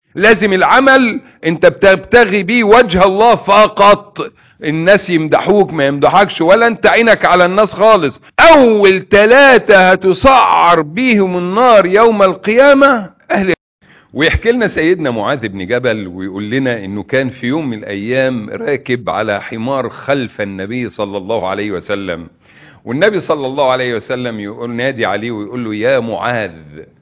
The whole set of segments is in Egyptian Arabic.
لازم العمل انت بتبتغي بيه وجه الله فقط الناس يمدحوك ما يمدحكش ولا انت عينك على الناس خالص اول ثلاثة هتسعر بيهم النار يوم القيامة اهل ويحكي لنا سيدنا معاذ بن جبل ويقول لنا انه كان في يوم من الايام راكب على حمار خلف النبي صلى الله عليه وسلم والنبي صلى الله عليه وسلم يقول نادي عليه ويقول له يا معاذ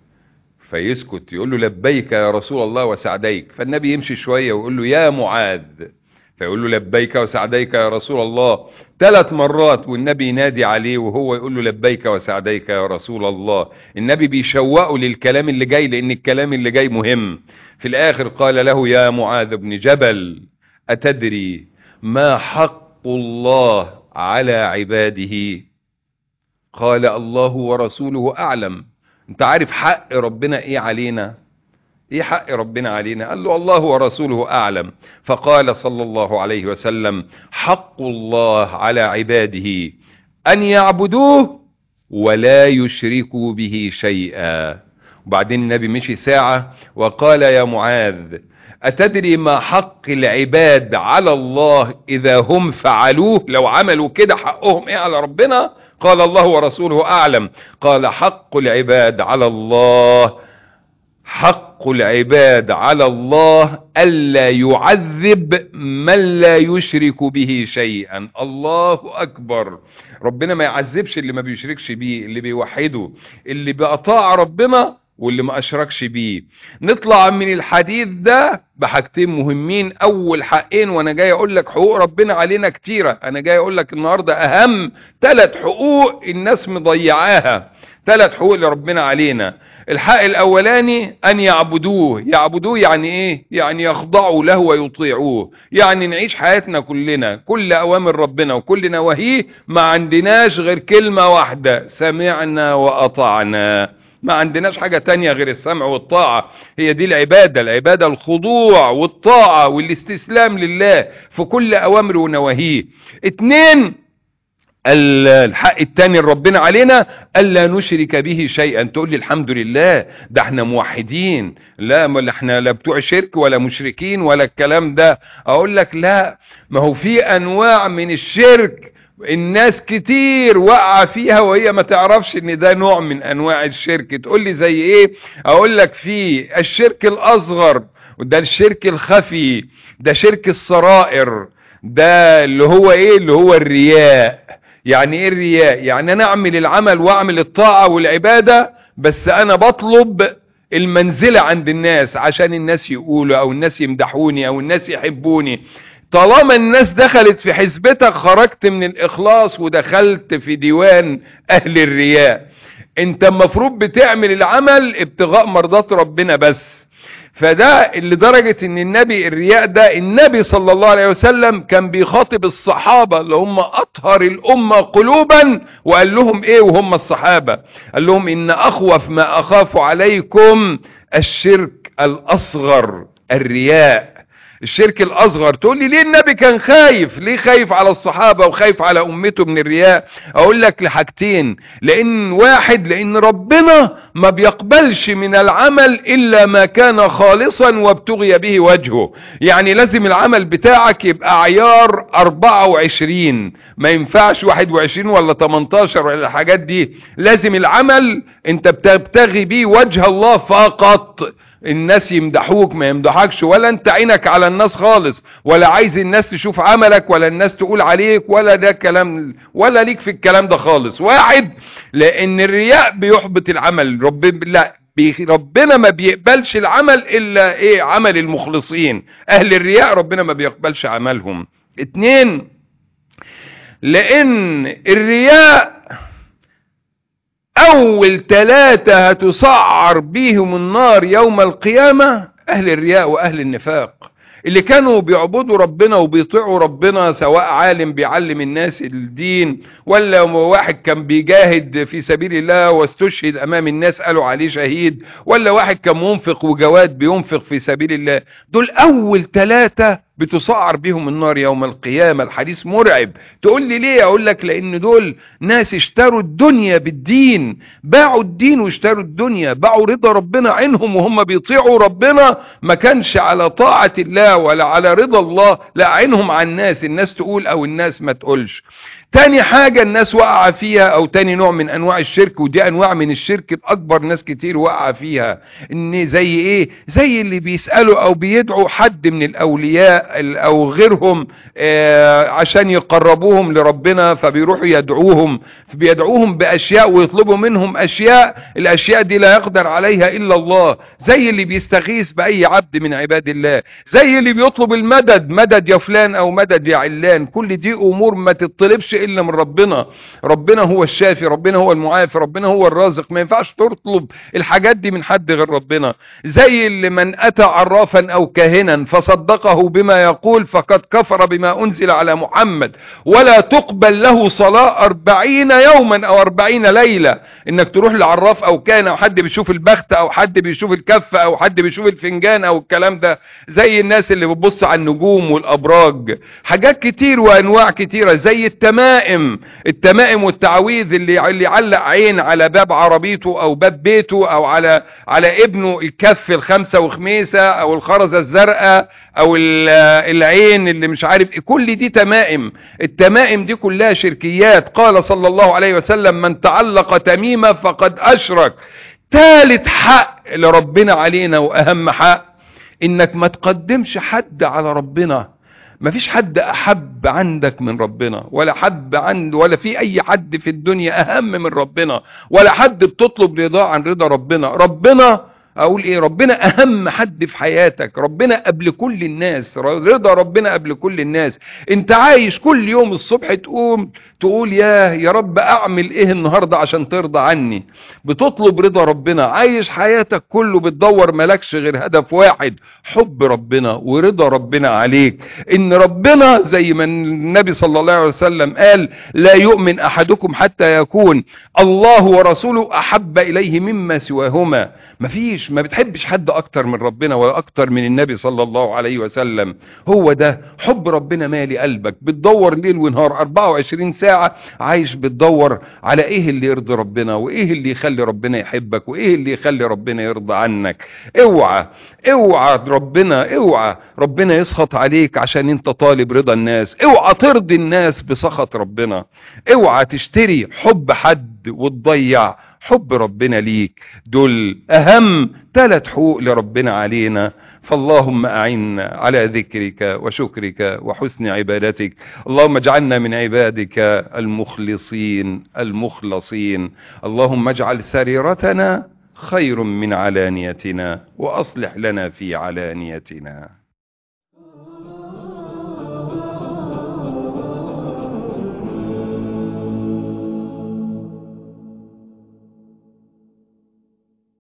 فيسكت يقول له لبيك يا رسول الله وسعديك فالنبي يمشي شوية ويقول له يا معاذ فيقول له لبيك وسعديك يا رسول الله ثلاث مرات والنبي ينادي عليه وهو يقول له لبيك وسعديك يا رسول الله النبي بيشوقه للكلام اللي جاي لان الكلام اللي جاي مهم في الاخر قال له يا معاذ بن جبل اتدري ما حق الله على عباده قال الله ورسوله اعلم انت عارف حق ربنا ايه علينا ايه حق ربنا علينا قال له الله ورسوله اعلم فقال صلى الله عليه وسلم حق الله على عباده ان يعبدوه ولا يشركوا به شيئا وبعدين النبي مشي ساعة وقال يا معاذ أتدري ما حق العباد على الله إذا هم فعلوه لو عملوا كده حقهم إيه على ربنا قال الله ورسوله أعلم قال حق العباد على الله حق العباد على الله ألا يعذب من لا يشرك به شيئا الله أكبر ربنا ما يعذبش اللي ما بيشركش بيه اللي بيوحده اللي بأطاع ربنا واللي ما أشركش بيه نطلع من الحديث ده بحاجتين مهمين أول حقين وأنا جاي أقول لك حقوق ربنا علينا كتيرة أنا جاي أقول لك النهاردة أهم ثلاث حقوق الناس مضيعاها ثلاث حقوق لربنا علينا الحق الاولاني ان يعبدوه يعبدوه يعني ايه يعني يخضعوا له ويطيعوه يعني نعيش حياتنا كلنا كل اوامر ربنا وكل نواهيه ما عندناش غير كلمة واحدة سمعنا واطعنا ما عندناش حاجة تانية غير السمع والطاعة هي دي العبادة العبادة الخضوع والطاعة والاستسلام لله في كل اوامر ونواهيه اتنين الحق التاني ربنا علينا ألا نشرك به شيئا تقول لي الحمد لله ده احنا موحدين لا ما احنا لا بتوع شرك ولا مشركين ولا الكلام ده اقول لك لا ما هو في انواع من الشرك الناس كتير وقع فيها وهي ما تعرفش ان ده نوع من انواع الشرك تقول لي زي ايه اقول لك في الشرك الاصغر وده الشرك الخفي ده شرك السرائر ده اللي هو ايه اللي هو الرياء يعني ايه الرياء يعني انا اعمل العمل واعمل الطاعة والعبادة بس انا بطلب المنزلة عند الناس عشان الناس يقولوا او الناس يمدحوني او الناس يحبوني طالما الناس دخلت في حسبتك خرجت من الاخلاص ودخلت في ديوان اهل الرياء انت المفروض بتعمل العمل ابتغاء مرضات ربنا بس فده اللي درجة ان النبي الرياء ده النبي صلى الله عليه وسلم كان بيخاطب الصحابة اللي هم اطهر الامة قلوبا وقال لهم ايه وهم الصحابة قال لهم ان اخوف ما اخاف عليكم الشرك الاصغر الرياء الشرك الاصغر تقول لي ليه النبي كان خايف ليه خايف على الصحابة وخايف على امته من الرياء اقول لك لحاجتين لان واحد لان ربنا ما بيقبلش من العمل الا ما كان خالصا وابتغي به وجهه يعني لازم العمل بتاعك يبقى عيار 24 ما ينفعش 21 ولا 18 ولا الحاجات دي لازم العمل انت بتبتغي بيه وجه الله فقط الناس يمدحوك ما يمدحكش ولا انت عينك على الناس خالص ولا عايز الناس تشوف عملك ولا الناس تقول عليك ولا ده كلام ولا ليك في الكلام ده خالص واحد لان الرياء بيحبط العمل رب لا ربنا ما بيقبلش العمل الا ايه عمل المخلصين اهل الرياء ربنا ما بيقبلش عملهم اتنين لان الرياء اول ثلاثة هتسعر بيهم النار يوم القيامة اهل الرياء واهل النفاق اللي كانوا بيعبدوا ربنا وبيطيعوا ربنا سواء عالم بيعلم الناس الدين ولا واحد كان بيجاهد في سبيل الله واستشهد امام الناس قالوا عليه شهيد ولا واحد كان منفق وجواد بينفق في سبيل الله دول اول ثلاثة بتسعر بهم النار يوم القيامة الحديث مرعب تقول لي ليه اقول لك لان دول ناس اشتروا الدنيا بالدين باعوا الدين واشتروا الدنيا باعوا رضا ربنا عنهم وهم بيطيعوا ربنا ما كانش على طاعة الله ولا على رضا الله لا عينهم على الناس الناس تقول او الناس ما تقولش تاني حاجة الناس وقع فيها او تاني نوع من انواع الشرك ودي انواع من الشرك الاكبر ناس كتير وقع فيها ان زي ايه زي اللي بيسألوا او بيدعوا حد من الاولياء او غيرهم آه عشان يقربوهم لربنا فبيروحوا يدعوهم بيدعوهم باشياء ويطلبوا منهم اشياء الاشياء دي لا يقدر عليها الا الله زي اللي بيستغيث باي عبد من عباد الله زي اللي بيطلب المدد مدد يا فلان او مدد يا علان كل دي امور ما تطلبش الا من ربنا ربنا هو الشافي ربنا هو المعافي ربنا هو الرازق ما ينفعش تطلب الحاجات دي من حد غير ربنا زي اللي من اتى عرافا او كاهنا فصدقه بما يقول فقد كفر بما انزل على محمد ولا تقبل له صلاة اربعين يوما او اربعين ليلة انك تروح لعراف او كان او حد بيشوف البخت او حد بيشوف الكفة او حد بيشوف الفنجان او الكلام ده زي الناس اللي بتبص على النجوم والابراج حاجات كتير وانواع كتيرة زي التمائم التمائم والتعويذ اللي اللي يعلق عين على باب عربيته او باب بيته او على على ابنه الكف الخمسة وخميسة او الخرزة الزرقاء او العين اللي مش عارف إيه كل دي تمائم التمائم دي كلها شركيات قال صلى الله عليه وسلم من تعلق تميمة فقد اشرك ثالث حق لربنا علينا واهم حق انك ما تقدمش حد على ربنا مفيش حد احب عندك من ربنا ولا حد عند ولا في اي حد في الدنيا اهم من ربنا ولا حد بتطلب رضاه عن رضا ربنا ربنا اقول ايه ربنا اهم حد في حياتك ربنا قبل كل الناس رضا ربنا قبل كل الناس انت عايش كل يوم الصبح تقوم تقول يا يا رب اعمل ايه النهاردة عشان ترضى عني بتطلب رضا ربنا عايش حياتك كله بتدور ملكش غير هدف واحد حب ربنا ورضا ربنا عليك ان ربنا زي ما النبي صلى الله عليه وسلم قال لا يؤمن احدكم حتى يكون الله ورسوله احب اليه مما سواهما مفيش ما بتحبش حد اكتر من ربنا ولا اكتر من النبي صلى الله عليه وسلم هو ده حب ربنا مالي قلبك بتدور ليل ونهار 24 ساعة عايش بتدور على ايه اللي يرضي ربنا وايه اللي يخلي ربنا يحبك وايه اللي يخلي ربنا يرضى عنك اوعى اوعى ربنا اوعى ربنا يسخط عليك عشان انت طالب رضا الناس اوعى ترضي الناس بسخط ربنا اوعى تشتري حب حد وتضيع حب ربنا ليك دول اهم ثلاث حقوق لربنا علينا فاللهم أعنا على ذكرك وشكرك وحسن عبادتك اللهم اجعلنا من عبادك المخلصين المخلصين اللهم اجعل سريرتنا خير من علانيتنا وأصلح لنا في علانيتنا